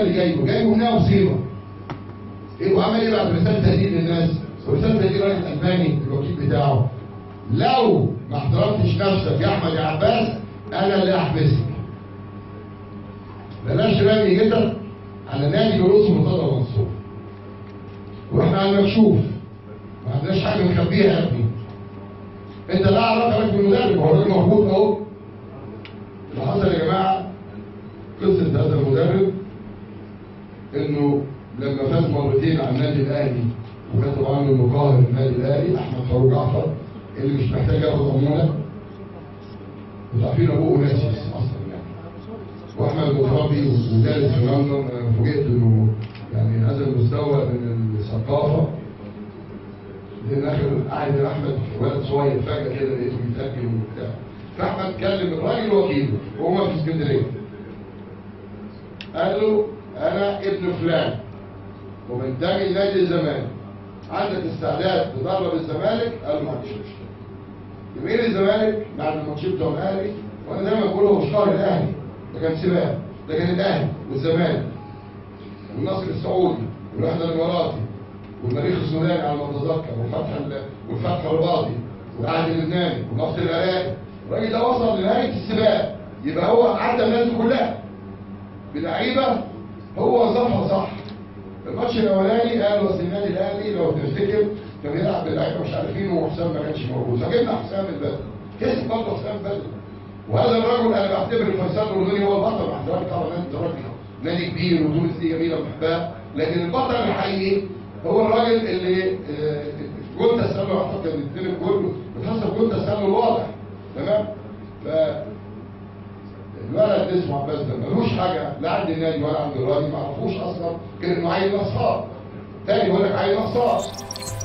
اللي جايبه جايبه منها مصيبه ايه وعمل ايه بعد رساله تهديد للناس ورساله تهديد الراجل الالماني الوكيل بتاعه لو ما احترمتش نفسك يا احمد يا عباس انا اللي هحبسك بلاش رامي جدا على نادي جلوس مرتضى منصور واحنا على المكشوف ما عندناش حاجه نخبيها يا ابني انت لا علاقه لك بالمدرب هو الراجل موجود اهو اللي حصل يا جماعه قصه هذا المدرب انه لما فاز مرتين على النادي الاهلي وكان طبعا انه قاهر النادي الاهلي احمد فاروق جعفر اللي مش محتاج ياخد عموله انتوا عارفين ابوه ناسي اصلا يعني واحمد متربي ودارس في لندن أنا فوجئت انه يعني هذا المستوى من الثقافه لان اخر قاعد يا احمد ولد صغير فجاه كده لقيته بيترجم وبتاع فاحمد كلم الراجل وكيله وهما في اسكندريه قال له انا ابن فلان وبنتمي لنادي الزمالك عندك استعداد تدرب الزمالك قال له ما عنديش مشكله جماهير الزمالك بعد الماتشين بتوع الاهلي وانا دايما بقول هو مش قهر الاهلي ده كان سباق ده كان الاهلي والزمالك والنصر السعودي والوحده الاماراتي والمريخ السوداني على ما اتذكر والفتح ال- والفتح الرباطي والعهد اللبناني والنفط العراقي الراجل ده وصل لنهايه السباق يبقى هو عدى الناس دي كلها بلعيبه هو وظفها صح الماتش الاولاني قال وسط النادي الاهلي لو تفتكر كان بيلعب باللعيبه مش عارفين وحسام ما كانش موجود فجبنا حسام البدري كسب برضه حسام البدري وهذا الرجل انا بعتبر الفيصل الاردني هو البطل مع احترامي طبعا انت راجل نادي كبير وتونس دي جميله وبحبها لكن البطل الحقيقي هو الراجل اللي آه، جول تسلل اعتقد الاثنين الجول بتحسب جول تسلل واضح تمام ف الولد اسمه عباس ده ملوش حاجه لا عند النادي ولا عند الراجل ما عرفوش اصلا غير انه عيل نصاب تاني بقول لك عيل نصاب